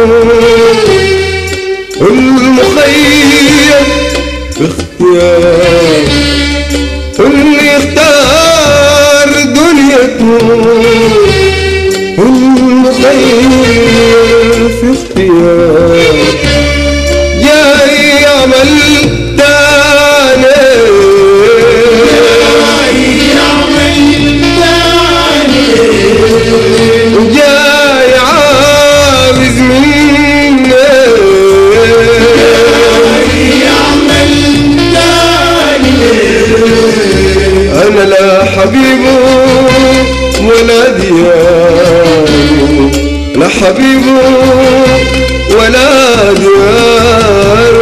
المخير باختيار اللي يختار دنيته المخير في اختيار جاي يعمل تاني وجاي عاوز مني انا لا حبيبه ولا ديار لا حبيبه ولا ديار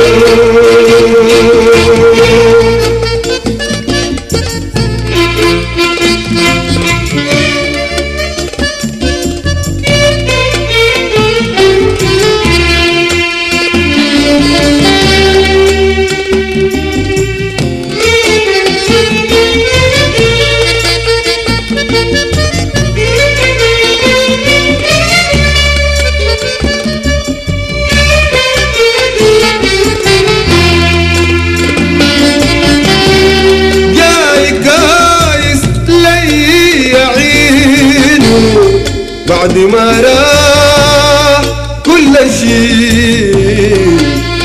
جاي كايس لي عينه بعد ما راح كل شيء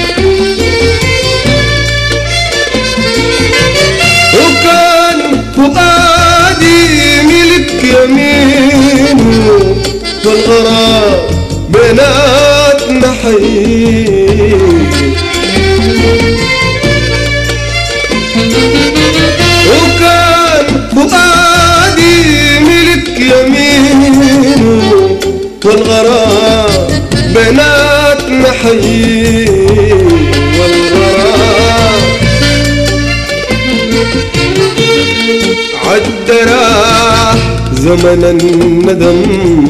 وكان فؤادي ملك يمينه والغرام بيناتنا حيل وكان فؤادي ملك يمينه والغرام بيناتنا حيين والغرام عد راح زمن الندم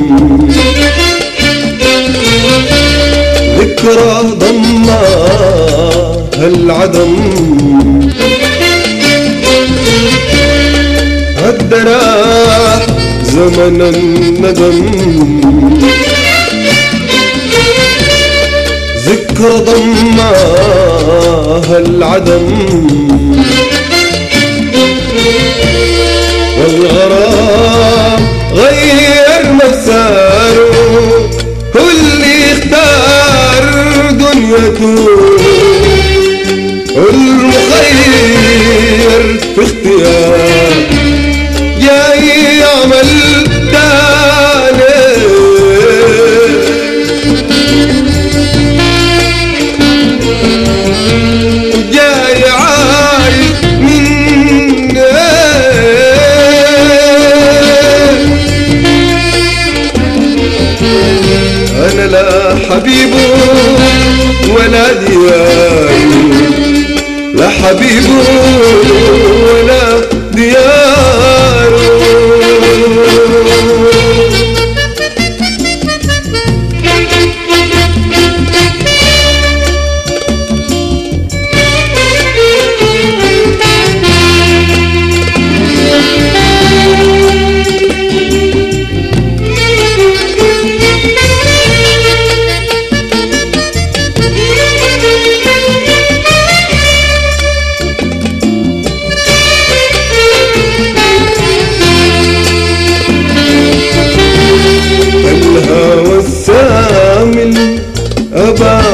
ذكرى ضمها العدم عد راح زمن الندم ذكرى ضمها العدم والغرام غير مساره هو اللي اختار دنيته المخير في اختيار جاي يعمل تاني جاي عايز مني انا لا حبيبه ولا دياري لا حبيبه ولا دياره الهوى السامل أبا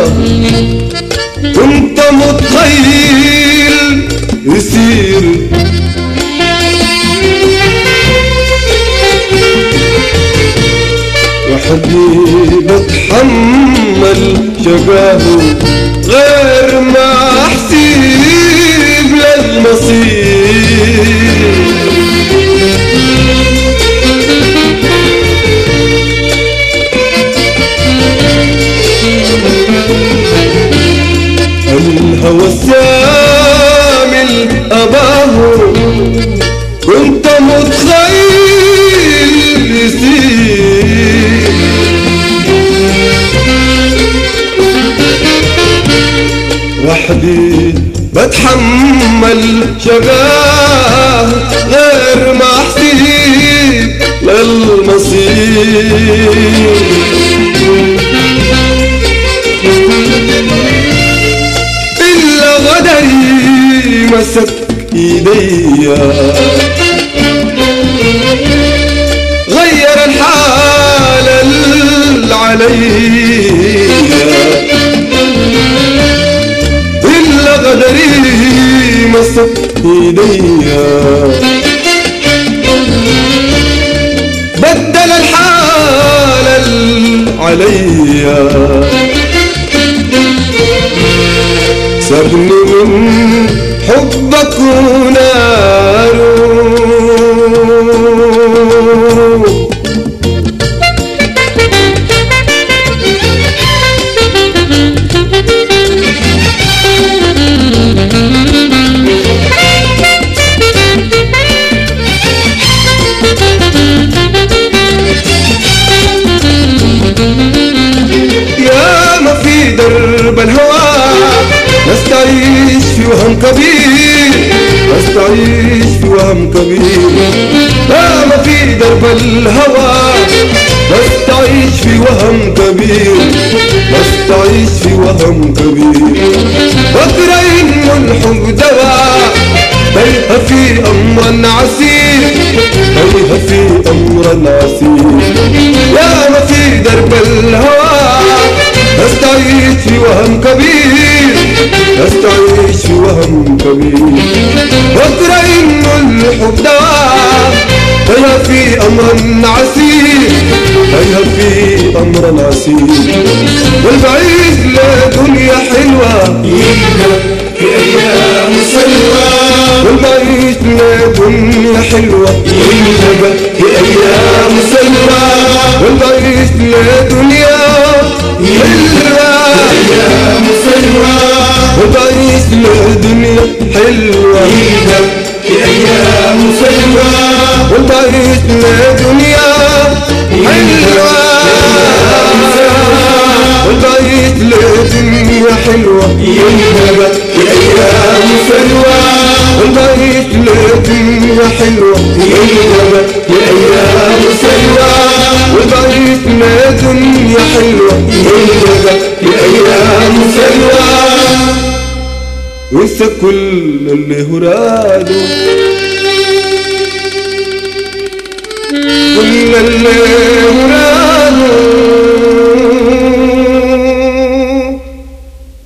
كنت متخيل يصير وحدي بتحمل شقاه غير ما احسب للمصير الهوى السامل أباه كنت متخيل يصير وحدي بتحمل شقاه غير ما احسب للمصير ويمسك ايديا غير الحال اللي عليا إلا قدري مسك ايديا بدل الحال اللي عليا سابني من حبك وناره يا ما في درب الهوى نستعيش في وهم كبير نستعيش في وهم كبير يا ما في درب الهوى نستعيش في وهم كبير نستعيش في وهم كبير فكرة إنه الحب دواء تايهة في أمر عسير تايهة في أمر عسير يا ما في درب الهوى نستعيش في وهم كبير نستعيش في وهم كبير فكرة إنه الحب دواء تايهة في أمر عسير تايهة في أمر عسير والبعيد لدنيا حلوة في أيام سلوى والبعيد لدنيا حلوة في أيام سلوى والبعيد لدنيا حلوة أيام سلوى والبعيد لدنيا حلوة في أيام سلوى والبعيد لدنيا حلوة والبعيد لدنيا حلوة في أيام سلوى والبعيد لدنيا حلوة في أيام سلوى والبعيد لدنيا حلوة في أيام سلوى وانسى كل اللي هراده كل اللي هراده